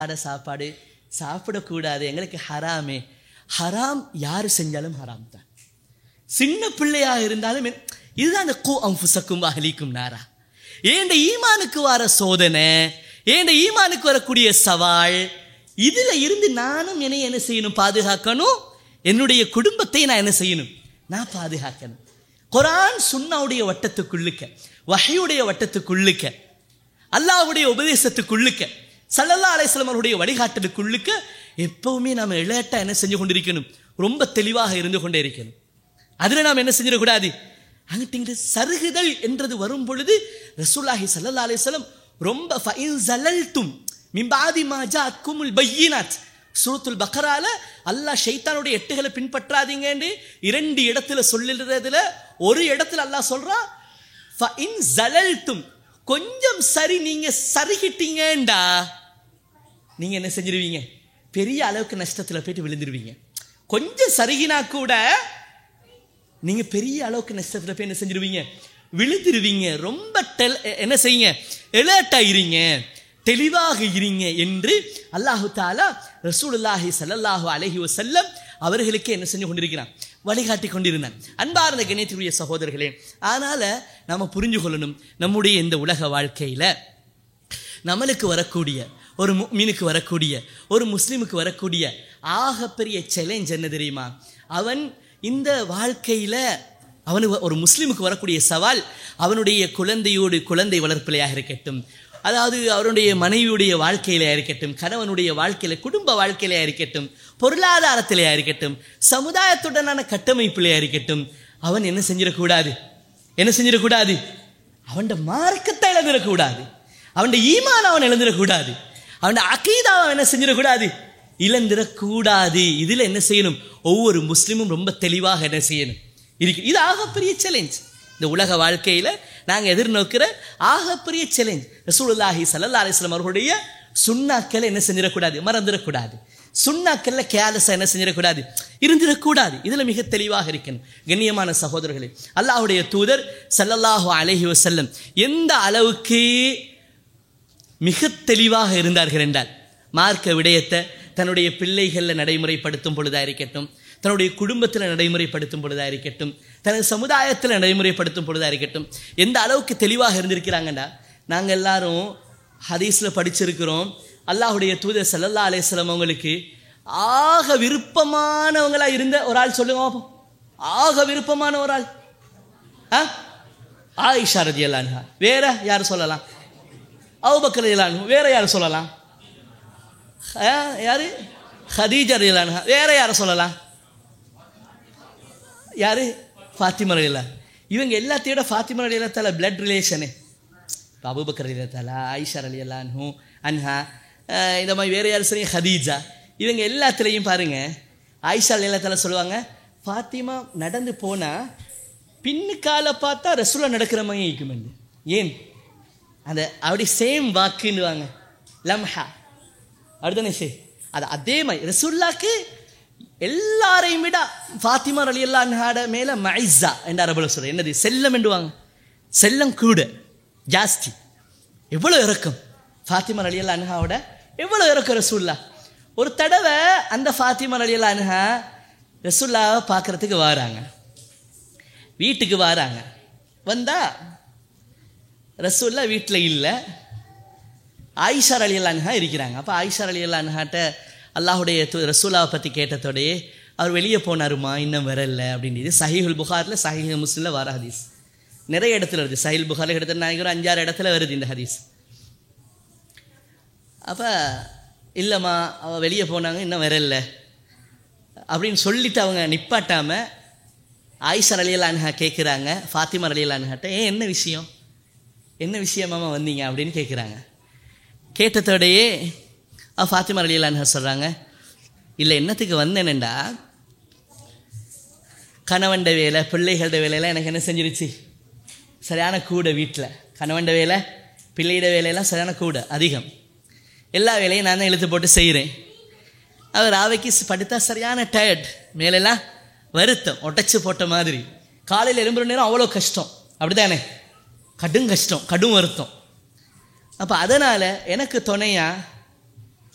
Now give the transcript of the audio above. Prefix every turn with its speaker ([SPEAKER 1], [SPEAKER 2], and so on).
[SPEAKER 1] சாட சாப்பாடு சாப்பிடக்கூடாது எங்களுக்கு ஹராமே ஹராம் யார் செஞ்சாலும் ஹராம் தான் சின்ன பிள்ளையா இருந்தாலும் என்- இதுதான் அந்த கோ அம்புசக்கும் அகலிக்கும் நாரா ஏண்ட ஈமானுக்கு வர சோதனை ஏண்ட ஈமானுக்கு வரக்கூடிய சவால் இதுல இருந்து நானும் என்னை என்ன செய்யணும் பாதுகாக்கணும் என்னுடைய குடும்பத்தை நான் என்ன செய்யணும் நான் பாதுகாக்கணும் குரான் சுன்னாவுடைய வட்டத்துக்குள்ளுக்க வஹையுடைய வட்டத்துக்குள்ளுக்க அல்லாஹ்வுடைய உபதேசத்துக்குள்ளுக்க சல்லல்லா அலைஹிஸ்ஸலாம் அவருடைய வழிகாட்டலுக்குள்ளுக்க எப்பவுமே நாம இளையட்டா என்ன செஞ்சு கொண்டிருக்கணும் ரொம்ப தெளிவாக இருந்து கொண்டே இருக்கணும் அதுல நாம் என்ன செஞ்சிடக்கூடாது அங்கிட்டு இங்கிட்டு சருகுதல் என்றது வரும் பொழுது ரசூலுல்லாஹி ஸல்லல்லாஹு அலைஹி வஸல்லம் ரொம்ப ஃபஇன் ஜலல்தும் மின் பாதி மா ஜாஅத்குமுல் பையினாத் சூரத்துல் பக்கரால அல்லாஹ் ஷைத்தானுடைய எட்டுகளை பின்பற்றாதீங்கன்னு இரண்டு இடத்துல சொல்லுறதுல ஒரு இடத்துல அல்லாஹ் சொல்றான் ஃபஇன் ஜலல்தும் கொஞ்சம் சரி நீங்க சருகிட்டீங்கண்டா நீங்க என்ன செஞ்சிருவீங்க பெரிய அளவுக்கு நஷ்டத்துல போயிட்டு விழுந்துருவீங்க கொஞ்சம் சருகினா கூட நீங்க பெரிய அளவுக்கு நஷ்டத்துல போய் என்ன செஞ்சிருவீங்க விழுந்துருவீங்க ரொம்ப டெல் என்ன செய்யுங்க எலர்ட்டா இருங்க தெளிவாக இருங்க என்று அல்லாஹு தாலா ரசூலுல்லாஹி ஸல்லல்லாஹு அலைஹி வஸல்லம் அவர்களுக்கு என்ன செஞ்சு கொண்டிருக்கிறான் வழிகாட்டி கொண்டிருந்தான் அன்பார்ந்த கணேத்தினுடைய சகோதரர்களே அதனால நாம புரிஞ்சு கொள்ளணும் நம்முடைய இந்த உலக வாழ்க்கையில நம்மளுக்கு வரக்கூடிய ஒரு மீனுக்கு வரக்கூடிய ஒரு முஸ்லீமுக்கு வரக்கூடிய ஆகப்பெரிய சேலஞ்ச் என்ன தெரியுமா அவன் இந்த வாழ்க்கையில அவனுக்கு ஒரு முஸ்லீமுக்கு வரக்கூடிய சவால் அவனுடைய குழந்தையோடு குழந்தை வளர்ப்பிலையாக இருக்கட்டும் அதாவது அவருடைய மனைவியுடைய வாழ்க்கையில இருக்கட்டும் கணவனுடைய வாழ்க்கையில குடும்ப வாழ்க்கையில இருக்கட்டும் பொருளாதாரத்திலே இருக்கட்டும் சமுதாயத்துடனான கட்டமைப்பிலே இருக்கட்டும் அவன் என்ன செஞ்சிடக்கூடாது என்ன செஞ்சிடக்கூடாது அவன் மார்க்கத்தை இழந்துடக்கூடாது அவன் ஈமான் அவன் இழந்துடக்கூடாது அவன் அகீதா அவன் என்ன செஞ்சிடக்கூடாது இழந்துடக்கூடாது இதுல என்ன செய்யணும் ஒவ்வொரு முஸ்லீமும் ரொம்ப தெளிவாக என்ன செய்யணும் இருக்கு இது ஆகப்பெரிய சேலஞ்ச் இந்த உலக வாழ்க்கையில நாங்க எதிர்நோக்கிற ஆகப்பெரிய சேலஞ்ச் ரசூலுல்லாஹி ஸல்லல்லாஹு அலைஹி வஸல்லம் அவர்களுடைய சுண்ணாக்களை என்ன செஞ்சிடக்கூடாது மறந்துடக்கூடாது சுண்ணாக்கள்ல கேலஸா என்ன செஞ்சிடக்கூடாது இருந்திடக்கூடாது இதுல மிக தெளிவாக இருக்கணும் கண்ணியமான சகோதரர்களே அல்லாஹ்வுடைய தூதர் ஸல்லல்லாஹு அலைஹி வஸல்லம் எந்த அளவுக்கு மிக தெளிவாக இருந்தார்கள் என்றால் மார்க்க விடயத்தை தன்னுடைய பிள்ளைகளில் நடைமுறைப்படுத்தும் பொழுதாக இருக்கட்டும் தன்னுடைய குடும்பத்தில் நடைமுறைப்படுத்தும் பொழுதாக இருக்கட்டும் தனது சமுதாயத்தில் நடைமுறைப்படுத்தும் பொழுதாக இருக்கட்டும் எந்த அளவுக்கு தெளிவாக இருந்திருக்கிறாங்கண்டா நாங்கள் எல்லாரும் ஹதீஸில் படிச்சிருக்கிறோம் அல்லாஹுடைய தூதர் சல்லல்லா அலையம் அவங்களுக்கு ஆக விருப்பமானவங்களா இருந்த ஒரு ஆள் சொல்லுங்க பாப்போம். ஆக விருப்பமான ஒரு ஆள் ஆ ஆயிஷா ரதியல்லான்ஹா வேற யார் சொல்லலாம் அவுபக்கர் ரதியல்லான்ஹு வேற யார் சொல்லலாம் ஆ, யாரு ஹதீஜா ரதியல்லான்ஹா வேற யாரை சொல்லலாம் யாரு ஃபாத்திமா ரலியல்லா இவங்க எல்லாத்தையோட ஃபாத்திமா ரலியல்லாத்தால பிளட் ரிலேஷனு அபுபக்கர் ரலியல்லாத்தால ஆயிஷா ரலியல்லான்ஹு அன்ஹா அஹ் இந்த மாதிரி வேற யார் சொல்லி ஹதீஜா இவங்க எல்லாத்துலேயும் பாருங்க ஆயிஷா ரலியல்லாத்தால சொல்லுவாங்க ஃபாத்திமா நடந்து போனா பின்னுக்கால பார்த்தா ரசூலா நடக்கிற மாதிரி இருக்குமெண்டு ஏன் அந்த அப்படி சேம் வாக்குன்னுவாங்க லம்ஹா அடுத்தனே சே அது அதே மாதிரி ரசூல்லாக்கு எல்லாரையும் விட ஃபாத்திமா அலி அல்லாஹாட மேல மைஸா என்ற அரபுல சொல்ற என்னது செல்லம் என்றுவாங்க செல்லம் கூட ஜாஸ்தி எவ்வளோ இறக்கம் ஃபாத்திமா அலி அல்லா அன்ஹாவோட எவ்வளோ இறக்கம் ரசூல்லா ஒரு தடவை அந்த ஃபாத்திமா அலி அல்லா அன்ஹா ரசூல்லாவை பார்க்கறதுக்கு வராங்க வீட்டுக்கு வராங்க வந்தா ரசூல்லா வீட்டில் இல்லை ஆயிஷா அலி அல்லான்ஹா இருக்கிறாங்க அப்போ ஆயிஷா அலி அல்லான்ஹாட்ட அல்லாஹுடைய து- ரசூலாவை பற்றி கேட்டதோடயே அவர் வெளியே போனாருமா இன்னும் வரல அப்படின்றது சஹீஹுல் புகாரில் சஹீஹுல் முஸ்லிமில் வர ஹதீஸ் நிறைய இடத்துல வருது சஹீல் புகாரில் கிட்டத்தட்ட நான் ஒரு அஞ்சாறு இடத்துல வருது இந்த ஹதீஸ் அப்போ இல்லைம்மா அவள் வெளியே போனாங்க இன்னும் வரல அப்படின்னு சொல்லிட்டு அவங்க நிப்பாட்டாம ஆயிஷா அலியலான்ஹா கேட்குறாங்க ஃபாத்திமா அலியலான்ஹாட்ட ஏன் என்ன விஷயம் என்ன விஷயமாமா வந்தீங்க அப்படின்னு கேட்குறாங்க கேட்டதோடையே அவ ஃபாத்திமா அலியலான்ஹா சொல்கிறாங்க இல்லை என்னத்துக்கு வந்தேனேண்டா கணவன்ட வேலை பிள்ளைகளோட வேலையெல்லாம் எனக்கு என்ன செஞ்சிருச்சு சரியான கூட வீட்டில் கணவன்ட வேலை பிள்ளையிட வேலையெல்லாம் சரியான கூட அதிகம் எல்லா வேலையும் நான் தான் இழுத்து போட்டு செய்கிறேன் அவர் ஆவைக்கு படுத்தா சரியான டயர்ட் மேலெல்லாம் வருத்தம் ஒட்டச்சு போட்ட மாதிரி காலையில் எழும்புற நேரம் அவ்வளோ கஷ்டம் அப்படிதானே கடும் கஷ்டம் கடும் வருத்தம் அப்போ அதனால் எனக்கு துணையா